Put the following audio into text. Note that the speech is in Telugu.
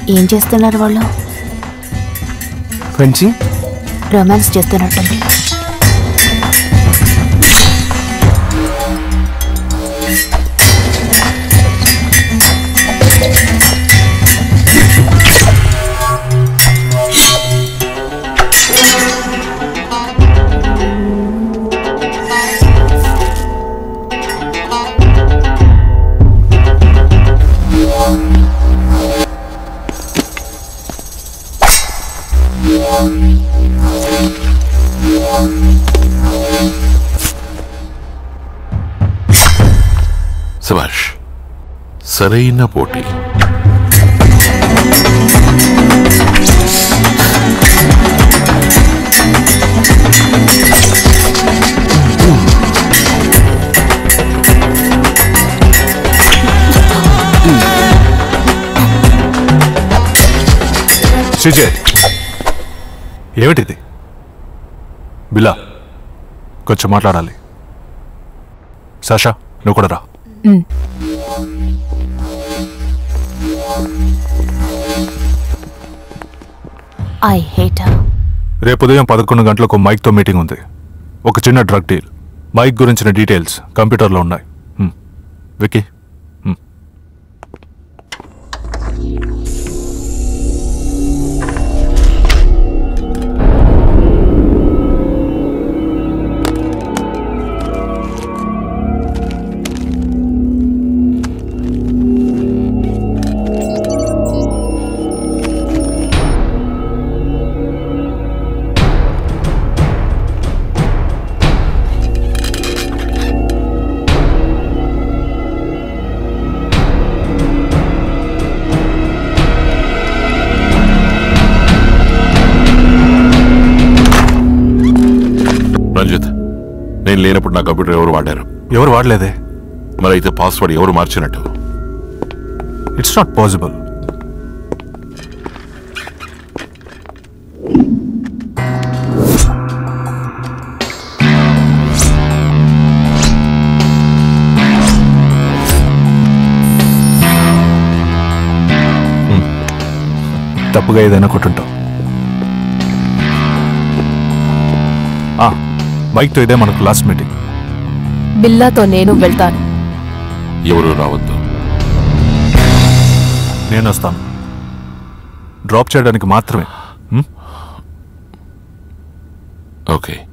ఏం చేస్తున్నారు వాళ్ళు ఫెన్సింగ్ రొమాన్స్ చేస్తున్నట్టుంది శభాష్ సరైన పోటీ శ్రీజయ్ ఏమిటిది బిలా కొంచెం మాట్లాడాలి సాషా నువ్వు కూడా రా ఐ హేట్ రేపు ఉదయం పదకొండు గంటలకు మైక్తో మీటింగ్ ఉంది ఒక చిన్న డ్రగ్ డీల్ మైక్ గురించిన డీటెయిల్స్ కంప్యూటర్లో ఉన్నాయి హ్మ్. విక్కీ హ్మ్. రంజిత్ నేను లేనప్పుడు నా కంప్యూటర్ ఎవరు వాడారు ఎవరు వాడలేదే మరి అయితే పాస్వర్డ్ ఎవరు మార్చినట్టు ఇట్స్ నాట్ పాసిబుల్ తప్పుగా ఏదైనా కొట్టుంటావు ఆ, మైక్తో ఇదే మనకు లాస్ట్ మీటింగ్ బిల్లాతో నేను వెళ్తాను ఎవరు రావద్దు నేను వస్తాను డ్రాప్ చేయడానికి మాత్రమే హ్మ్? ఓకే